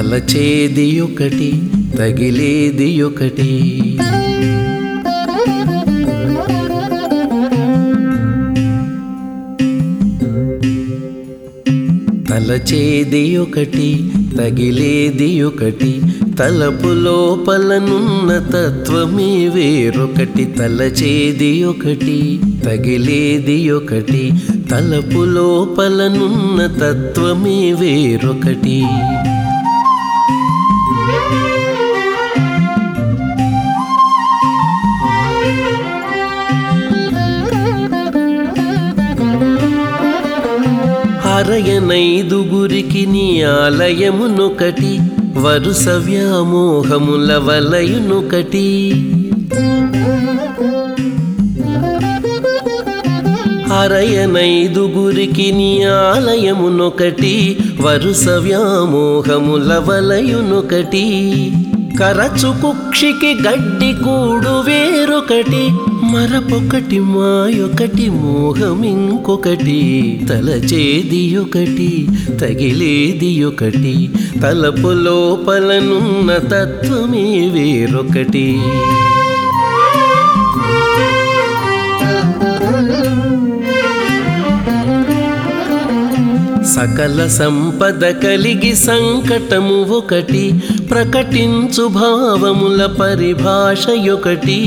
తలచేది ఒకటి తగిలేది ఒకటి తలచేది ఒకటి తగిలేది ఒకటి తలపు లోపలనున్న తత్వమే వేరొకటి తలచేది ఒకటి తగిలేది ఒకటి తలపు లోపలనున్న తత్వమే వేరొకటి అరయనైదుగురికి నీ ఆలయమునొకటి వరుస వ్యామోహముల వలయునొకటి అరయనైదుగురికి నీ ఆలయమునొకటి వరుస వ్యామోహముల వలయునొకటి కరచు కుక్షికి గడ్డి కూడు వేరొకటి మరపొకటి మాయొకటి మోహం ఇంకొకటి తలచేది ఒకటి తగిలేది ఒకటి తలపు లోపలనున్న తత్వమే వేరొకటి సకల సంపద కలిగి సంకటము ఒకటి ప్రకటించు భావముల పరిభాష ఒకటి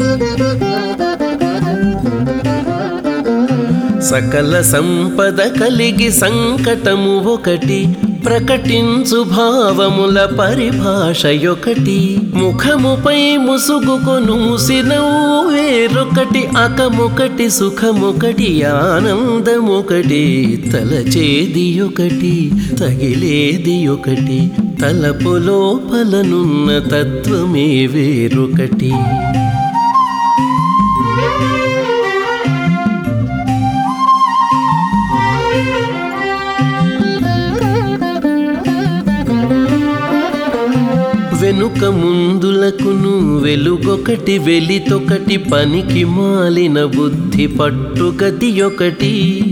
సకల సంపద కలిగి సంకటము ఒకటి ప్రకటించు భావముల పరిభాష ఒకటి ముఖముపై ముసుగుకొనూసినవు వేరొకటి అకమొకటి సుఖమొకటి ఆనందమొకటి తలచేది ఒకటి తగిలేది ఒకటి తలపు లోపలనున్న తత్వమే వేరొకటి వెనుక ముందులకును వెలుగొకటి వెలితొకటి పనికి మాలిన బుద్ధి పట్టుగతి ఒకటి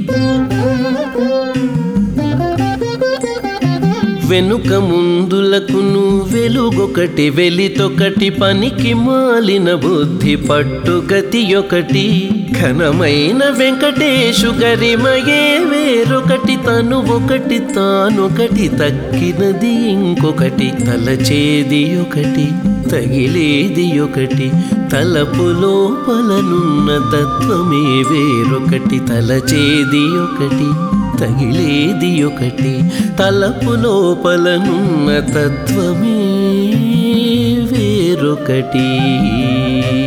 వెనుక ముందులకును వెలుగొకటి వెలితొకటి పనికి మాలిన బుద్ధి పట్టుగతి ఒకటి ఘనమైన వెంకటేశు గరిమయే వేరొకటి తను ఒకటి తానొకటి తక్కినది ఇంకొకటి తలచేది ఒకటి తగిలేది ఒకటి తలపు లోపలనున్న తత్వమే వేరొకటి తలచేది ఒకటి తగిలేది ఒకటి తలపు లోపలనున్న తత్వమే వేరొకటి